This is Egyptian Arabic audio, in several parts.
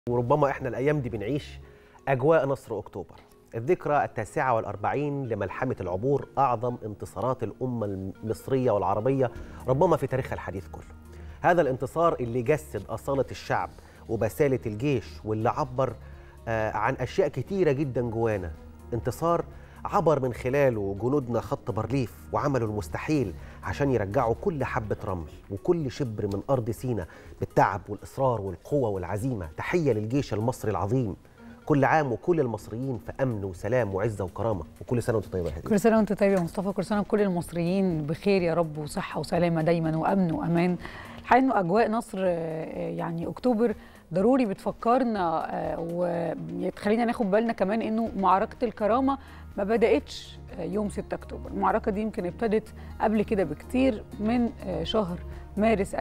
وربما احنا الايام دي بنعيش اجواء نصر اكتوبر الذكرى التاسعة والأربعين لملحمة العبور أعظم انتصارات الأمة المصرية والعربية ربما في تاريخها الحديث كله هذا الانتصار اللي جسد أصالة الشعب وبسالة الجيش واللي عبر آه، عن أشياء كتيرة جدا جوانا انتصار عبر من خلاله جنودنا خط بارليف وعملوا المستحيل عشان يرجعوا كل حبة رمل وكل شبر من أرض سينا بالتعب والإصرار والقوة والعزيمة تحية للجيش المصري العظيم كل عام وكل المصريين في أمن وسلام وعزة وكرامة وكل سنة وأنت طيبة يا هدية كل سنه وانت طيب يا مصطفى كل سنه وكل المصريين بخير يا رب وصحه وسلامه دايما وامن وامان الحقيقه انه اجواء نصر آه، يعني اكتوبر ضروري بتفكرنا آه، وتخلينا ناخد بالنا كمان انه معركه الكرامه ما بداتش آه، يوم 6 اكتوبر المعركه دي يمكن ابتدت قبل كده بكتير من آه، شهر مارس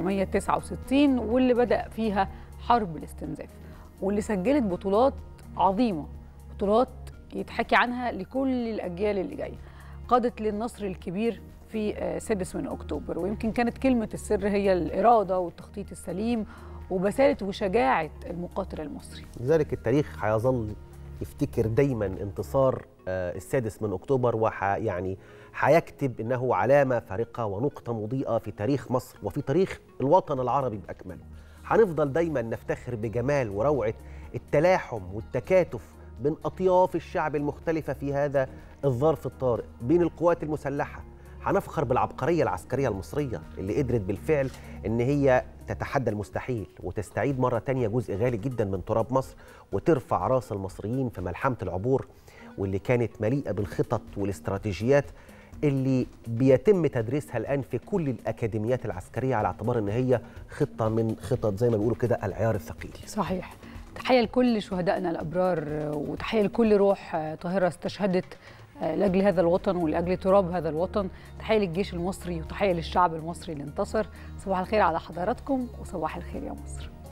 1969 واللي بدا فيها حرب الاستنزاف واللي سجلت بطولات عظيمه بطولات يتحكي عنها لكل الاجيال اللي جايه قادت للنصر الكبير في آه، سادس من اكتوبر ويمكن كانت كلمه السر هي الاراده والتخطيط السليم وبساله وشجاعه المقاتل المصري لذلك التاريخ هيظل يفتكر دايما انتصار آه، السادس من اكتوبر وح يعني هيكتب انه علامه فارقه ونقطه مضيئه في تاريخ مصر وفي تاريخ الوطن العربي باكمله. هنفضل دايما نفتخر بجمال وروعه التلاحم والتكاتف بين اطياف الشعب المختلفه في هذا الظرف الطارئ بين القوات المسلحه. هنفخر بالعبقريه العسكريه المصريه اللي قدرت بالفعل ان هي تتحدى المستحيل وتستعيد مره تانية جزء غالي جدا من تراب مصر وترفع راس المصريين في ملحمه العبور واللي كانت مليئه بالخطط والاستراتيجيات اللي بيتم تدريسها الان في كل الاكاديميات العسكريه على اعتبار ان هي خطه من خطط زي ما بيقولوا كده العيار الثقيل. صحيح تحيه لكل شهدائنا الابرار آه، وتحيه لكل روح آه، طاهره استشهدت آه، لاجل هذا الوطن ولاجل تراب هذا الوطن تحيه للجيش المصري وتحيه للشعب المصري اللي انتصر صباح الخير على حضراتكم وصباح الخير يا مصر